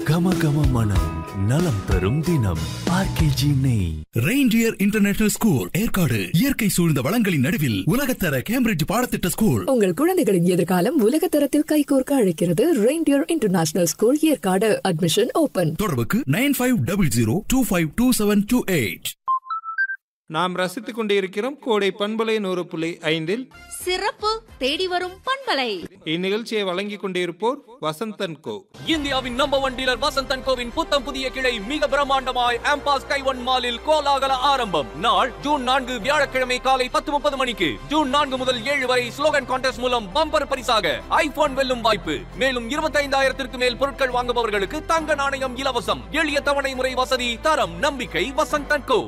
கம கம மனம் நலம் தரும் தினம் ஆர்கேஜி நெய் ரெயின்டியர் இன்டர்நேஷனல் ஸ்கூல் ஏற்காடு இயற்கை சூழ்ந்த வளங்களின் நடுவில் உலகத்தர கேம்பிரிட்ஜ் பாடத்திட்ட ஸ்கூல் உங்கள் குழந்தைகளின் எதிர்காலம் உலக தரத்தில் கைகோர்க்க அழைக்கிறது reindeer international school Yercaud admission open தொடர்புக்கு nine five double zero two five two seven two eight நாம் ரசித்துக் கொண்டிருக்கிறோம் கோடை பண்பலை நூறு புள்ளி ஐந்தில் சிறப்பு தேடி வரும் பண்பலை இந்நிகழ்ச்சியை வழங்கிக் கொண்டிருப்போர் வசந்தன் கோ இந்தியாவின் நம்பர் ஒன் டீலர் வசந்தன் கோவின் புத்தம் புதிய கிளை மிக பிரம்மாண்டமாய் ஆம்பாஸ் கைவன் மாலில் கோலாகல ஆரம்பம் நாள் ஜூன் நான்கு வியாழக்கிழமை காலை பத்து முப்பது மணிக்கு ஜூன் நான்கு முதல் ஏழு வரை ஸ்லோகன் கான்டெஸ்ட் மூலம் பம்பர் பரிசாக ஐபோன் வெல்லும் வாய்ப்பு மேலும் இருபத்தைந்தாயிரத்திற்கு மேல் பொருட்கள் வாங்குபவர்களுக்கு தங்க நாணயம் இலவசம் எளிய தவணை முறை வசதி தரம் நம்பிக்கை வசந்தன் கோ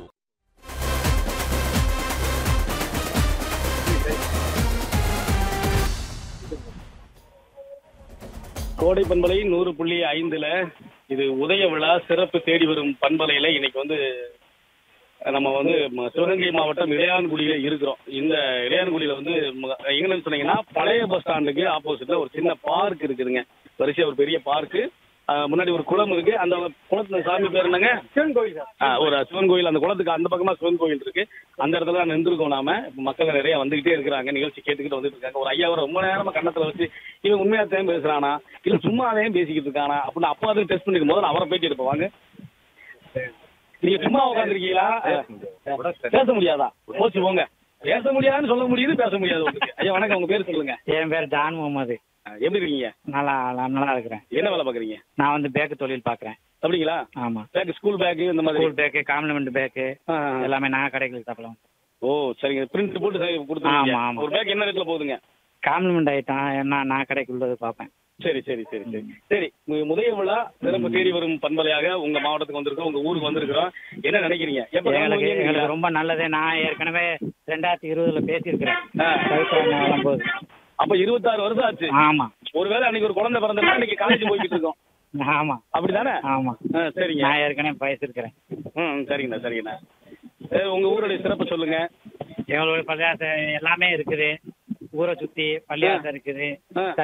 கோடை பண்பலை நூறு புள்ளி ஐந்துல இது உதய விழா சிறப்பு தேடி வரும் பண்பலையில இன்னைக்கு வந்து நம்ம வந்து ம- சிவகங்கை மாவட்டம் இளையான்குடியில இருக்கிறோம் இந்த இளையான்குடியில வந்து ம- எங்கன்னு சொன்னீங்கன்னா பழைய பஸ் ஸ்டாண்டுக்கு ஆப்போசிட்ல ஒரு சின்ன பார்க் இருக்குதுங்க வரிசையா ஒரு பெரிய பார்க்கு முன்னாடி ஒரு குளம் இருக்கு அந்த குளத்துல சாமி பேர் என்னங்க சிவன் கோயில் ஒரு சிவன் கோயில் அந்த குளத்துக்கு அந்த பக்கமா சிவன் கோயில் இருக்கு அந்த இடத்துல தான் நின்றுருக்கோம் நாம இப்ப மக்கள் நிறைய வந்துகிட்டே இருக்கிறாங்க நிகழ்ச்சி கேட்டுக்கிட்டு வந்துட்டு இருக்காங்க ஒரு ஐயா ஒரு ரொம்ப நேரமா கண்ணத்துல வச்சு இவன் உண்மையா தான் பேசுறானா இல்ல சும்மா அதையும் பேசிக்கிட்டு இருக்கானா அப்படின்னு அப்பா அதுவும் டெஸ்ட் பண்ணிக்கும் போது நான் அவரை பேட்டி எடுப்பேன் வாங்க நீங்க சும்மா உட்காந்துருக்கீங்களா பேச முடியாதா போச்சு போங்க பேச முடியாதுன்னு சொல்ல முடியுது பேச முடியாது உங்களுக்கு ஐயா வணக்கம் உங்க பேர் சொல்லுங்க என் பேர் ஜான் முகமது ஆ, எப்படி இருக்கீங்க நல்லா நல்லா இருக்கிறேன் என்ன வேலை பாக்குறீங்க நான் வந்து பேக்கு தொழில் பார்க்குறேன் அப்படிங்களா ஆமா பேக் ஸ்கூல் பேக் இந்த மாதிரி ஸ்கூல் பேக்கு காம்ப்ளிமெண்ட் பேக்கு ஆ, ஆ. எல்லாமே நான் கடைகளுக்கு தப்பலாம் ஓ சரிங்க பிரிண்ட் போட்டு சரி கொடுத்துருங்க ஆமா, ஆமா. ஒரு பேக் என்ன ரேட்ல போகுதுங்க காம்ப்ளிமெண்ட் ஐட்டம் என்ன நான் கடைக்கு உள்ளது பார்ப்பேன் சரி சரி சரி சரி சரி மு- முதய விழா சிறப்பு தேடி வரும் பண்பலையாக உங்க மாவட்டத்துக்கு வந்திருக்கோம் உங்க ஊருக்கு வந்திருக்கிறோம் என்ன நினைக்கிறீங்க எப்ப எங்களுக்கு கிளம்புவீங்க? எங்களுக்கு ரொம்ப நல்லது நான் ஏற்கனவே ரெண்டாயிரத்தி இருபதுல பேசியிருக்கிறேன் ஆ. பவித்ரா வரும்போது அப்ப இருபத்தாறு வருஷம் ஆச்சு ஆமா ஒருவேளை அன்னைக்கு ஒரு குழந்தை பிறந்தா இன்னைக்கு காலேஜ் போய்கிட்டு இருக்கோம் ஆமா அப்படிதானே ஆமா ஆ, சரிங்க நான் ஏற்கனவே பேசியிருக்கிறேன் ம் சரிங்கண்ணா சரிங்கண்ணா சரி, உங்க ஊருடைய சிறப்பு சொல்லுங்க எங்களுடைய பள்ளியாசம் எல்லாமே இருக்குது ஊரை சுத்தி பள்ளியாசம் இருக்குது ஆ.